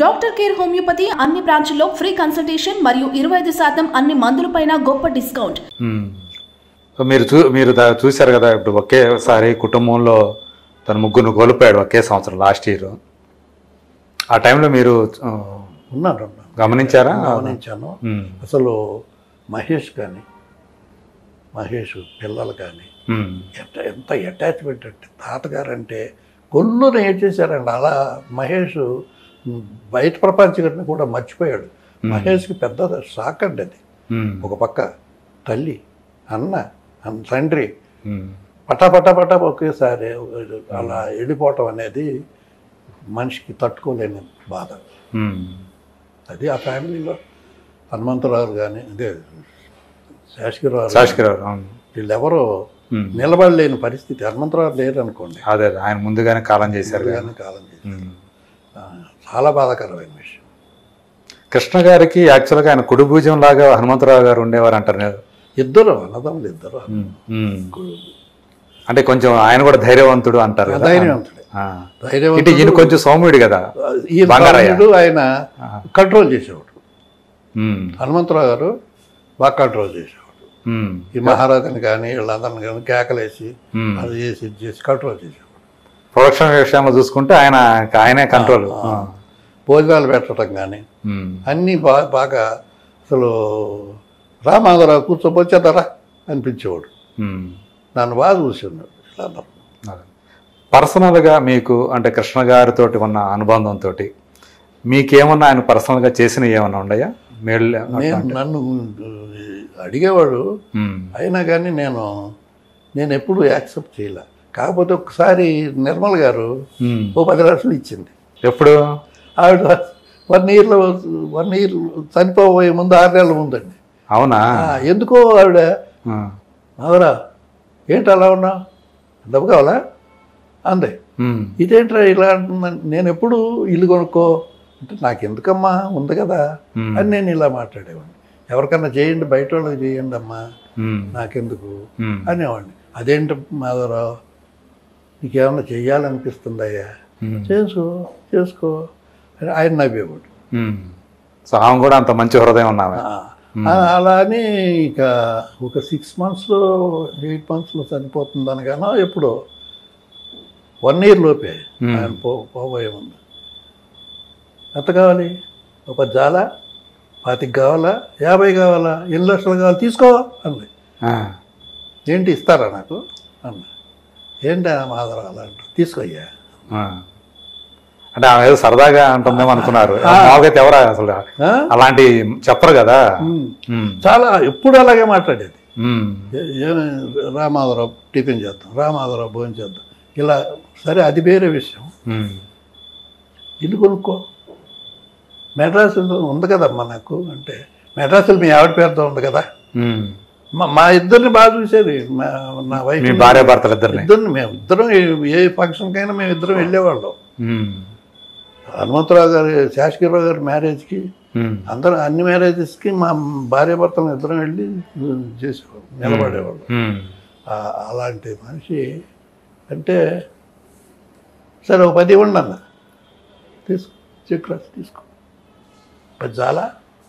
Doctor care homeopathy అన్ని బ్రాంచ్ల్లో free consultation మరియు ఇరవై ఐదు శాతం అన్ని మందులపైన గొప్ప డిస్కౌంట్ మ్మ్. సో మీరు చూ మీరు దా- చూశారు కదా ఇప్పుడు ఒకేసారి కుటుంబంలో తన ముగ్గురు కోల్పోయాడు ఒకే సంవత్సరం లాస్ట్ ఇయర్ ఆ టైంలో మీరు ఆ, ఉన్నాడు ఉన్నాడు. గమనించారా గమనించాను మ్మ్. అసలు మహేష్ కానీ మహేష్ పిల్లలు కానీ మ్మ్. ఎంత ఎంత అటాచ్మెంట్ అంటే తాతగారు అంటే కొల్లుని ఏడ్చేశారండి అలా మహేష్ బయట ప్రపంచాన్ని కూడా మర్చిపోయాడు మహేష్కి పెద్ద షాక్ అండి అది మ్మ్. ఒక పక్క తల్లి అన్న అన్న తండ్రి మ్మ్. పటా పటా పటా ఒకేసారి అలా వెళ్ళిపోవటం అనేది మనిషికి తట్టుకోలేని బాధ మ్మ్. అది ఆ ఫ్యామిలీలో హనుమంతరావు కానీ అదే శాసగిరావు శాసకరావు అవును వీళ్ళెవరో మ్మ్. నిలబడలేని పరిస్థితి హనుమంతరావు లేరు అనుకోండి అదే అదే. ఆయన ముందుగానే కాలం చేశారు కదా. ముందుగానే కాలం చేసి మ్మ్. ఆ, చాలా బాధాకరమైన విషయం కృష్ణ గారికి యాక్చువల్గా ఆయన కుడి భుజం లాగా హనుమంతరావు గారు ఉండేవారు అంటారు కదా. ఇద్దరు అన్నదమ్ములు ఇద్దరు మ్మ్. మ్మ్. అంటే కొంచెం ఆయన కూడా ధైర్యవంతుడు అంటారు కదా. ధైర్యవంతుడే ఆ. ధైర్యవంతుడు. ఇటు ఈయన కొంచెం సౌమ్యుడు కదా ఈయన బంగారయ్య. తమ్ముడు ఆయన కంట్రోల్ చేసేవాడు మ్మ్. హనుమంతరావు గారు బాగా కంట్రోల్ చేసేవాడు మ్మ్. ఈ మహారాజుని కానీ వీళ్ళందరిని కానీ కేకలేసి మ్మ్. అది చేసి ఇది చేసి కంట్రోల్ చేసేవాడు ప్రొడక్షన్ విషయంలో చూసుకుంటే ఆయన ఆయనే కంట్రోల్ ఆ. భోజనాలు పెట్టడం కానీ అన్నీ బాగా బాగా అసలు రామాధరావు కూర్చోపోచేద్దరా అనిపించేవాడు నన్ను బాగా చూస్తున్నాడు ఇలా అన్నారు. పర్సనల్గా మీకు అంటే కృష్ణ గారితో ఉన్న అనుబంధంతో మీకేమన్నా ఆయన పర్సనల్గా చేసిన ఏమన్నా ఉన్నాయా మేళ్ళు నేను నన్ను అడిగేవాడు అయినా కానీ నేను నేను ఎప్పుడు యాక్సెప్ట్ చేయలే కాకపోతే ఒకసారి నిర్మల్ గారు ఓ పది లక్షలు ఇచ్చింది ఎప్పుడు ఆవిడ వన్ ఇయర్లో వన్ ఇయర్ చనిపోబోయే ముందు ఆరు నెలల ముందండి అవునా ఆ, ఎందుకో ఆవిడ ఆ. అవరా ఏంటి అలా ఉన్నావు డబ్బు కావాలా అందే ఉమ్. ఇదేంట్రా ఇలా అంటుందని నేను ఎప్పుడు ఇల్లు కొనుక్కో అంటే నాకు ఎందుకమ్మా ఉంది కదా మ్మ్. అని నేను ఇలా మాట్లాడేవాడిని ఎవరికన్నా చేయండి బయట వాళ్ళకి చేయండి అమ్మా ఉమ్. నాకెందుకు ఉమ్. అనేవాడిని అదేంటి మాధవరావు నీకేమన్నా చెయ్యాలనిపిస్తుందయ్యా ఉమ్. చేసుకో చేసుకో అని ఆయన నవ్వేవాడు ఉమ్. సో ఆమె కూడా అంత మంచి హృదయం ఉన్నావే ఆ, అలా అని ఇక ఒక సిక్స్ మంత్స్లో ఎయిట్ మంత్స్లో చనిపోతుంది అనగానో ఎప్పుడో వన్ ఇయర్ లోపే Hmm. ఆయన పో పోబోయే ముందు ఎంత కావాలి ఒక పది జాలా పాతికి కావాలా యాభై కావాలా ఎన్ని లక్షలు కావాలి తీసుకో అంది ఆ. ఏంటి ఇస్తారా నాకు అన్న ఏంటి మాధవరావు అలా అంటారు తీసుకోయ్యా ఆ. అంటే ఆమె ఏదో సరదాగా అంటుందేమో అనుకున్నారు మామూలుగా అయితే ఎవరా అసలు ఆ? అలాంటి చెప్పరు కదా ఉమ్. ఉమ్. చాలా ఎప్పుడు అలాగే మాట్లాడేది ఉమ్. ఏ- ఏమి రామాధవరావు టిఫిన్ చేద్దాం రామాధవరావు భోజనం చేద్దాం ఇలా సరే అది వేరే విషయం ఉమ్. ఇల్లు కొనుక్కో మెడ్రాసులో ఉంది కదమ్మా నాకు అంటే మెడ్రాసులో మీ ఆవిడ పేరుతో ఉంది కదా ఉమ్. మా మా ఇద్దరిని బాగా చూసేది మా నా వైఫ్ మీ భార్య భర్తలు ఇద్దరిని ఇద్దరిని మేము ఇద్దరం ఏ- ఏ ఫంక్షన్కైనా మేము ఇద్దరం వెళ్ళేవాళ్ళం ఉమ్. హనుమంతరావు గారి శాసగిరిరావు గారి మ్యారేజ్కి ఉమ్. అందరం అన్ని మ్యారేజెస్కి మా భార్య భర్తలు ఇద్దరం వెళ్ళి చేసేవాళ్ళం నిలబడేవాళ్ళం ఉమ్. ఆ- అలాంటి మనిషి అంటే సరే ఒక పది ఇవ్వండి అన్న తీసుకో చెక్ రాసి తీసుకో పది చాలా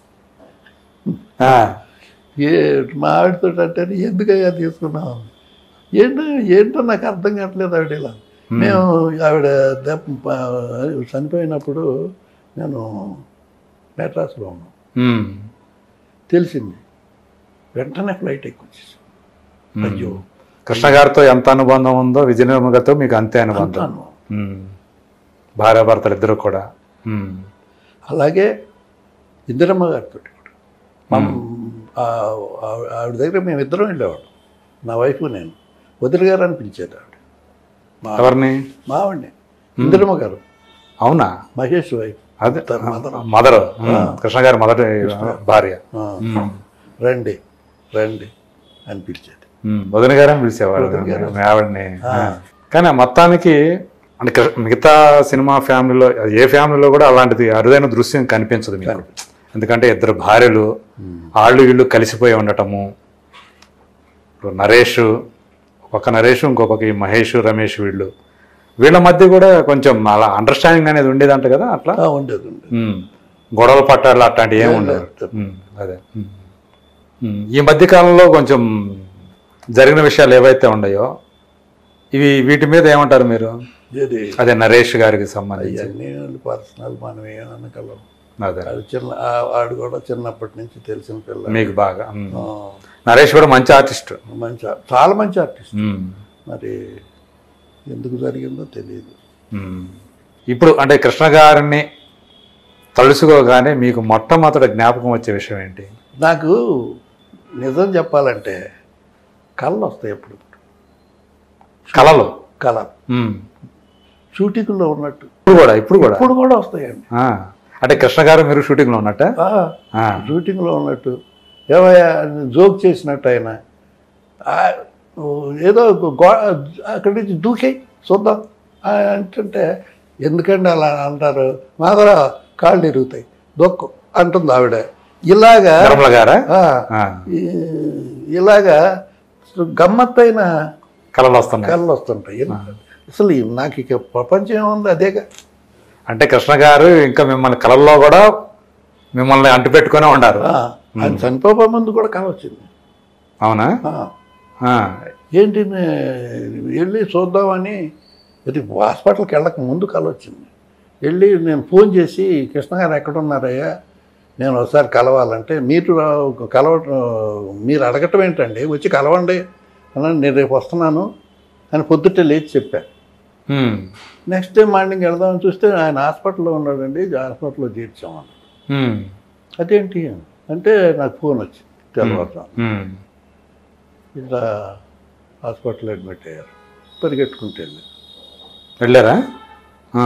ఆ. ఏ మా ఆవిడతో అంటే ఎందుకయ్యా తీసుకున్నావు ఏంటో ఏంటో నాకు అర్థం కావట్లేదు ఆవిడ ఇలా మేము ఆవిడ దెబ్బ ప- చనిపోయినప్పుడు నేను మెడ్రాస్లో ఉన్నాం ఉమ్. తెలిసింది వెంటనే ఫ్లైట్ ఎక్కొచ్చేసాం అయ్యో కృష్ణ గారితో ఎంత అనుబంధం ఉందో విజయనిర్మ గారితో మీకు అంతే అనుబంధం అంతాను ఉమ్. భార్య భర్తలు ఇద్దరు కూడా ఉమ్. అలాగే ఇందిరమ్మ గారితో కూడా మా ఆ- ఆ- ఆవిడ దగ్గర మేము ఇద్దరం వెళ్ళేవాళ్ళం నా వైఫ్ నేను వదిలి గారు అని పిలిచేది ఆవిడ మా ఎవరిని మా ఆవిడని ఇందిరమ్మ గారు అవునా మహేష్ వైఫ్ అదే తన మదర్ మదర్ కృష్ణ గారి మొదటి భార్య ఆ, ఉమ్. రండి రండి అని పిలిచేది ఉమ్. వదిన గారని పిలిచేవారు మీ ఆవిడని ఆ. కానీ ఆ మొత్తానికి అంటే కృ- మిగతా సినిమా ఫ్యామిలీలో ఏ ఫ్యామిలీలో కూడా అలాంటిది అరుదైన దృశ్యం కనిపించదు మీకు ఎందుకంటే ఇద్దరు భార్యలు వాళ్ళు వీళ్ళు కలిసిపోయి ఉండటము ఇప్పుడు నరేష్ ఒక నరేష్ ఇంకొక ఈ మహేష్ రమేష్ వీళ్ళు వీళ్ళ మధ్య కూడా కొంచెం అలా అండర్స్టాండింగ్ అనేది ఉండేదంట కదా అట్లా ఆ, ఉండేది ఉండేది ఉమ్. గొడవలు పట్టాలు అట్లాంటివి ఏమి ఉండవు ఉమ్, అదే ఉమ్. ఉమ్. ఈ మధ్య కాలంలో కొంచెం జరిగిన విషయాలు ఏవైతే ఉన్నాయో ఇవి వీటి మీద ఏమంటారు మీరు ఇది అదే నరేష్ గారికి సంబంధించి అవన్నీ పర్సనల్ మనం ఏమనగలం అదే అది చిన్న ఆ- వాడు కూడా చిన్నప్పటి నుంచి తెలిసిన పిల్ల మీకు బాగా ఉమ్. ఆ, నరేష్ కూడా మంచి ఆర్టిస్ట్ మంచి ఆ- చాలా మంచి ఆర్టిస్ట్ ఉమ్. మరి ఎందుకు జరిగిందో తెలియదు ఉమ్. ఇప్పుడు అంటే కృష్ణ గారిని తలుసుకోగానే మీకు మొట్టమొదటి జ్ఞాపకం వచ్చే విషయం ఏంటి నాకు నిజం చెప్పాలంటే కళ్ళు వస్తాయి ఎప్పుడు కళలు కళ ఉమ్. షూటింగ్లో ఉన్నట్టు ఇప్పుడు కూడా ఇప్పుడు కూడా ఇప్పుడు కూడా వస్తాయండి ఆ. అంటే కృష్ణ గారు మీరు షూటింగ్ లో ఉన్నట్ట ఆ, ఆ. షూటింగ్లో ఉన్నట్టు ఏమయ్యా జోక్ చేసినట్టు ఆయన ఆ, ఏదో గో అక్కడి నుంచి దూకేయి చూద్దాం ఆ, అంటుంటే ఎందుకండి అలా అంటారు మాదర కాళ్ళు ఇరుగుతాయి దొక్కు అంటుంది ఆవిడ ఇలాగా నిర్మల గారా ఆ, ఆ. ఈ- ఇలాగా గమ్మత్తైన కళలు వస్తున్నాయి కళ్ళు వస్తుంటాయి అసలు ఈ- నాకు ఇక ప్రపంచం ఏముంది అదేగా అంటే కృష్ణ గారు ఇంకా మిమ్మల్ని కళల్లో కూడా మిమ్మల్ని అంటు పెట్టుకునే ఉండారు ఆ, ఆయన చనిపోబో ముందు కూడా కళ వచ్చింది అవునా ఆ. ఆ. ఏంటి నే- వెళ్ళి చూద్దామని ఇది హాస్పిటల్కి వెళ్ళక ముందు కల వచ్చింది వెళ్ళి నేను ఫోన్ చేసి కృష్ణ గారు ఎక్కడున్నారయ్యా నేను ఒకసారి కలవాలంటే మీరు రా- కలవ మీరు అడగటం ఏంటండి వచ్చి కలవండి అన్నాను నేను రేపు వస్తున్నాను అని పొద్దుటే లేచి చెప్పాను ఉమ్. నెక్స్ట్ డే మార్నింగ్ వెళ్దామని చూస్తే ఆయన హాస్పిటల్లో ఉన్నాడండి హాస్పిటల్లో చేర్చామని ఉమ్. అదేంటి అంటే నాకు ఫోన్ వచ్చింది తెల్లవారుజాము ఉమ్. ఇలా హాస్పిటల్ అడ్మిట్ అయ్యారు పరిగెట్టుకుంటూ వెళ్ళి వెళ్ళారా ఆ.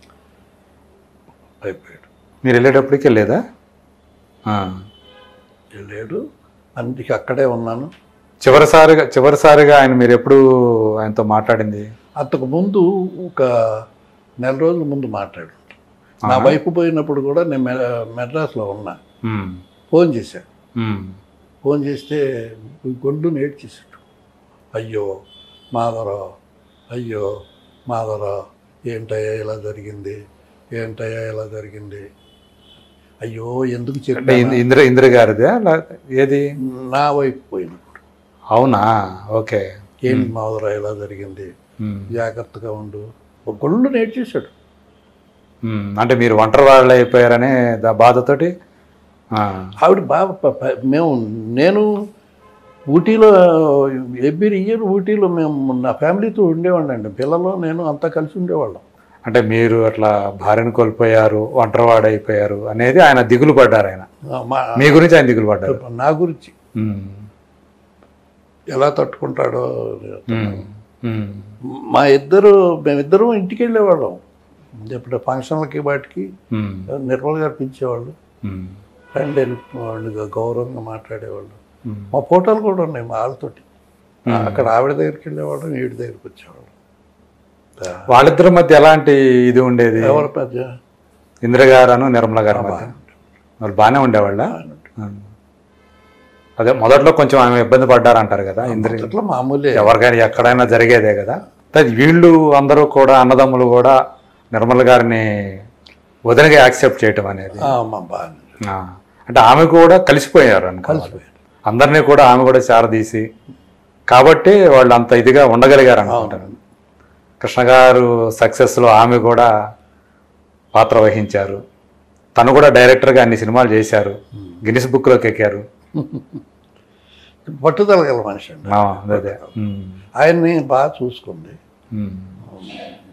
అయిపోయాడు మీరు వెళ్ళేటప్పటికి వెళ్ళేదా ఆ. వెళ్ళాడు అందుకే అక్కడే ఉన్నాను చివరిసారిగా చివరిసారిగా ఆయన మీరు ఎప్పుడు ఆయనతో మాట్లాడింది అంతకు ముందు ఒక నెల రోజుల ముందు మాట్లాడు నా వైపు పోయినప్పుడు కూడా నేను మె- మెడ్రాస్లో ఉన్నా ఉమ్. ఫోన్ చేశాను ఉమ్. ఫోన్ చేస్తే గొడ్డు నేడ్చేసాడు అయ్యో మాధవరా అయ్యో మాధవరా ఏంటయ్యా ఇలా జరిగింది ఏంటయ్యా ఇలా జరిగింది అయ్యో ఎందుకు అంటే చెప్పా ఇంద- ఇందిర ఇందిర గారిదే లా- ఏది నా వైపు పోయినప్పుడు అవునా ఓకే ఏంటి మాధవరా ఇలా జరిగింది ఉమ్. జాగ్రత్తగా ఉండు ఒక గొళ్ళు నేర్చేశాడు ఉమ్. అంటే మీరు ఒంటరి వాళ్ళు అయిపోయారనే దా- బాధతోటి ఆ. ఆవిడ బాగా ప- ప- మేము నేను ఊటీలో ఎవ్రీ ఇయర్ ఊటీలో మేము నా ఫ్యామిలీతో ఉండేవాడిని అండి పిల్లలు నేను అంతా కలిసి ఉండేవాళ్ళం అంటే మీరు అట్లా భార్యను కోల్పోయారు ఒంటరివాడు అయిపోయారు అనేది ఆయన దిగులు పడ్డారు ఆయన ఆ, మా మీ గురించి ఆయన దిగులు పడ్డారు నా గురించి ఉమ్. ఎలా తట్టుకుంటాడో ఉమ్. ఉమ్. మా ఇద్దరు మేమిద్దరం ఇంటికి వెళ్ళేవాళ్ళం ఇప్పుడు ఫంక్షన్లకి వాటికి ఉమ్. నిర్మల్ గారు పిలిచేవాళ్ళు ఉమ్. ఫ్రెండ్ వాళ్ళు గౌరవంగా మాట్లాడేవాళ్ళు ఉమ్. మా ఫోటోలు కూడా ఉన్నాయి మా వాళ్ళతోటి అక్కడ ఆవిడ దగ్గరికి వెళ్ళేవాళ్ళం వీడి దగ్గరికి వచ్చేవాళ్ళం వాళ్ళిద్దరి మధ్య ఎలాంటి ఇది ఉండేది ఎవరు పెద్ద ఇందిర గారు నిర్మల గారి మధ్య వాళ్ళు బాగానే ఉండేవాళ్ళ అదే మొదట్లో కొంచెం ఆమె ఇబ్బంది పడ్డారంటారు కదా ఇంద్ర ఇట్లా మామూలే ఎవరికైనా ఎక్కడైనా జరిగేదే కదా అయితే వీళ్ళు అందరూ కూడా అన్నదమ్ములు కూడా నిర్మల గారిని వదినగా యాక్సెప్ట్ చేయటం అనేది ఆ, మా బాగా ఆ, అంటే ఆమె కూడా కలిసిపోయారు అనుకో కలిసిపోయారు. అందరినీ కూడా ఆమె కూడా చారదీసి కాబట్టి వాళ్ళు అంత ఇదిగా ఉండగలిగారు అనుకుంటారు కృష్ణ గారు సక్సెస్లో ఆమె కూడా పాత్ర వహించారు తను కూడా డైరెక్టర్గా అన్ని సినిమాలు చేశారు గిన్నిస్ బుక్లోకి ఎక్కారు పట్టుదల గల మనిషి అండి ఆ, అదే ఉమ్, ఆయన్ని బాగా చూసుకుంది ఉమ్.